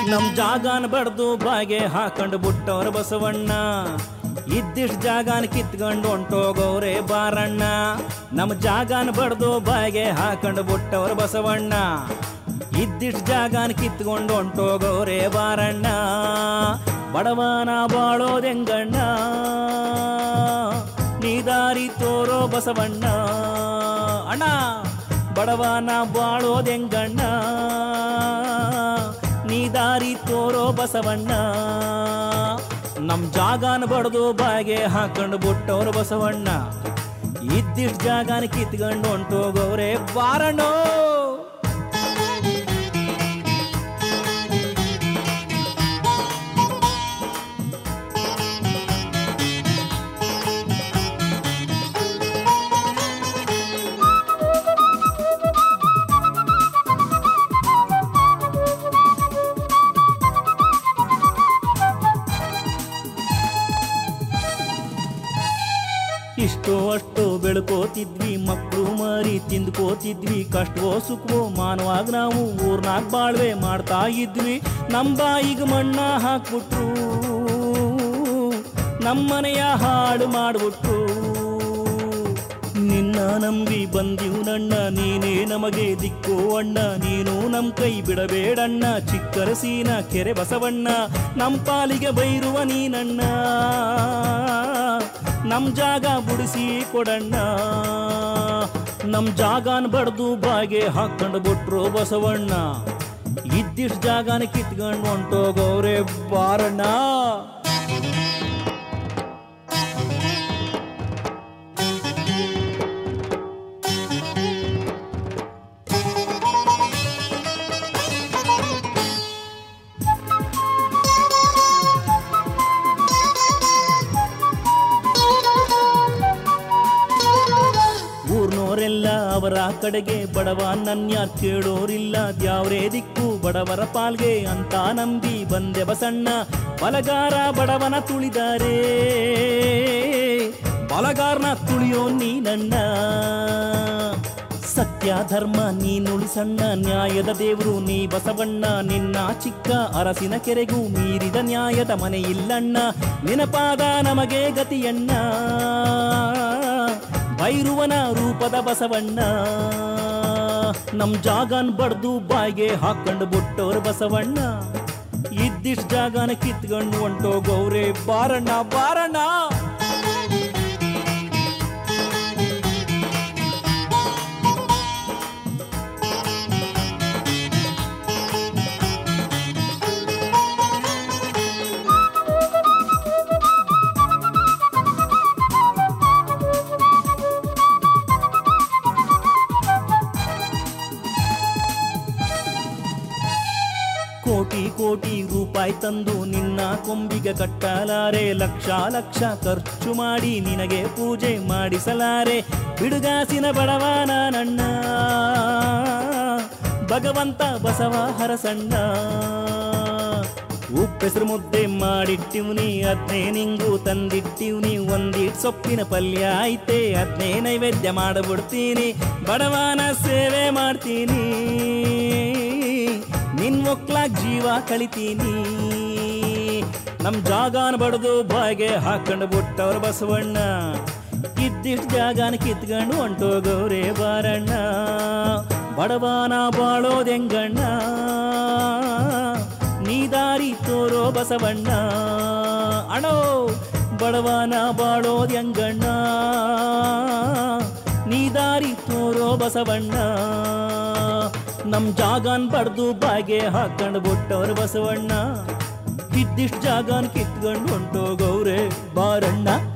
ನಮ್ ಜಾಗಾನ ಬಡ್ದು ಬಾಗೆ ಹಾಕೊಂಡು ಬಿಟ್ಟವ್ರ ಬಸವಣ್ಣ ಇದ್ದಿಷ್ಟು ಜಾಗಾನ ಕಿತ್ಕೊಂಡು ಹೊಂಟೋಗವ್ರೆ ಬಾರಣ್ಣ ನಮ್ ಜಾಗಾನ ಬಡ್ದು ಬಾಗೆ ಹಾಕೊಂಡು ಬಿಟ್ಟವ್ರ ಬಸವಣ್ಣ ಇದ್ದಿಷ್ಟು ಜಾಗಾನ ಕಿತ್ಕೊಂಡು ಹೊಂಟೋಗವ್ರೆ ಬಾರಣ್ಣ ಬಡವನ ಬಾಳೋದೆಂಗಣ್ಣ ನೀ ದಾರಿ ತೋರೋ ಬಸವಣ್ಣ ಅಣ್ಣ ಬಡವನ ಬಾಳೋದೆಂಗಣ್ಣ ನೀ ದಾರಿ ತೋರೋ ಬಸವಣ್ಣ ನಮ್ ಜಾಗಾನ ಬಡ್ದು ಬಾಗೆ ಹಾಕೊಂಡು ಬಿಟ್ಟವ್ರು ಬಸವಣ್ಣ ಇದ್ದಿಷ್ಟು ಜಾಗಾನ ಕಿತ್ಕೊಂಡು ಹೊಂಟೋಗವ್ರೆ ಬಾರಣ್ಣೋ ಇಷ್ಟೋ ಅಷ್ಟೋ ಬೆಳ್ಕೋತಿದ್ವಿ ಮಕ್ಕಳು ಮಾರಿ ತಿಂದ್ಕೋತಿದ್ವಿ ಕಷ್ಟವೋ ಸುಖವೋ ಮಾನವಾಗ ನಾವು ಊರ್ನಾಗ ಬಾಳ್ವೆ ಮಾಡ್ತಾ ಇದ್ವಿ ನಮ್ಮ ಬಾಯಿಗೆ ಮಣ್ಣ ಹಾಕ್ಬಿಟ್ರು ನಮ್ಮನೆಯ ಹಾಳು ಮಾಡ್ಬಿಟ್ರು ನಿನ್ನ ನಂಬಿ ಬಂದಿವು ನಣ್ಣ ನೀನೇ ನಮಗೆ ದಿಕ್ಕು ಅಣ್ಣ ನೀನು ನಮ್ ಕೈ ಬಿಡಬೇಡಣ್ಣ ಚಿಕ್ಕರಸೀನ ಕೆರೆ ಬಸವಣ್ಣ ನಮ್ ಪಾಲಿಗೆ ಬೈರುವ ನೀನಣ್ಣ ನಮ್ ಜಾಗ ಬುಡಿಸಿ ಕೊಡಣ್ಣ ನಮ್ ಜಾಗಾನ ಬಡ್ದು ಬಾಗೆ ಹಾಕೊಂಡು ಬಿಟ್ರು ಬಸವಣ್ಣ ಇದ್ದಿಷ್ಟು ಜಾಗಾನ ಕಿತ್ಕೊಂಡು ಹೊಂಟೋಗವ್ರೆ ಬಾರಣ್ಣ ಊರ್ನೋರೆಲ್ಲ ಅವರ ಕಡೆಗೆ ಬಡವ ನನ್ಯ ಕೇಳೋರಿಲ್ಲ ದ್ಯಾವ್ರೇ ದಿಕ್ಕು ಬಡವರ ಪಾಲ್ಗೆ ಅಂತ ನಂಬಿ ಬಂದೆ ಬಸಣ್ಣ ಬಲಗಾರ ಬಡವನ ತುಳಿದಾರೆ ಬಲಗಾರನ ತುಳಿಯೋ ನೀನಣ್ಣ ಸತ್ಯ ಧರ್ಮ ನೀನುಳಿಸಣ್ಣ ನ್ಯಾಯದ ದೇವರು ನೀ ಬಸವಣ್ಣ ನಿನ್ನ ಚಿಕ್ಕ ಅರಸಿನ ಕೆರೆಗೂ ಮೀರಿದ ನ್ಯಾಯದ ಮನೆ ಇಲ್ಲಣ್ಣ ನಿನಪಾದ ನಮಗೆ ಗತಿಯಣ್ಣ ಭೈರುವನ ರೂಪದ ಬಸವಣ್ಣ ನಮ್ ಜಾಗನ್ ಬಡ್ದು ಬಾಯ್ಗೆ ಹಾಕೊಂಡು ಬಿಟ್ಟವ್ರ ಬಸವಣ್ಣ ಇದ್ದಿಷ್ಟು ಜಾಗನ ಕಿತ್ಕೊಂಡು ಹೊಂಟೋಗವ್ರೆ ಬಾರಣ್ಣ ಬಾರಣ್ಣ ಕೋಟಿ ಕೋಟಿ ರೂಪಾಯಿ ತಂದು ನಿನ್ನ ಕೊಂಬಿಗೆ ಕಟ್ಟಲಾರೆ ಲಕ್ಷ ಲಕ್ಷ ಖರ್ಚು ಮಾಡಿ ನಿನಗೆ ಪೂಜೆ ಮಾಡಿಸಲಾರೆ ಬಿಡುಗಾಸಿನ ಬಡವನ ನನ್ನ ಭಗವಂತ ಬಸವ ಹರಸಣ್ಣ ಉಪ್ಪೆಸರು ಮುದ್ದೆ ಮಾಡಿಟ್ಟಿವ್ನಿ ಅದ್ನೇ ನಿಂಗು ತಂದಿಟ್ಟಿವ್ನಿ ಒಂದಿಟ್ ಸೊಪ್ಪಿನ ಪಲ್ಯ ಐತೆ ಅದ್ನೇ ನೈವೇದ್ಯ ಮಾಡಬಿಡ್ತೀನಿ ಬಡವನ ಸೇವೆ ಮಾಡ್ತೀನಿ ನಿನ್ ಮಕ್ಳಾಗ್ ಜೀವ ಕಳಿತೀನಿ ನಮ್ ಜಾಗಾನ ಬಡ್ದು ಬಾಯಿಗೆ ಹಾಕೊಂಡು ಬಿಟ್ಟವ್ರ ಬಸವಣ್ಣ ಇದ್ದಿಷ್ಟು ಜಾಗಾನ ಕಿತ್ಕೊಂಡು ಹೊಂಟೋಗವ್ರೆ ಬಾರಣ್ಣ ಬಡವನ ಬಾಳೋದೆಂಗಣ್ಣ ನೀ ದಾರಿ ತೋರೋ ಬಸವಣ್ಣ ಅಣೋ ಬಡವನ ಬಾಳೋದೆಂಗಣ್ಣ ನೀ ದಾರಿ ತೋರೋ ಬಸವಣ್ಣ ನಮ್ ಜಾಗಾನ್ ಬಡ್ದು ಬಾಗೆ ಹಾಕೊಂಡು ಬಿಟ್ಟವ್ರ ಬಸವಣ್ಣ ಇದ್ದಿಷ್ಟು ಜಾಗಾನ್ ಕಿತ್ಕೊಂಡು ಹೊಂಟೋಗವ್ರೆ ಬಾರಣ್ಣ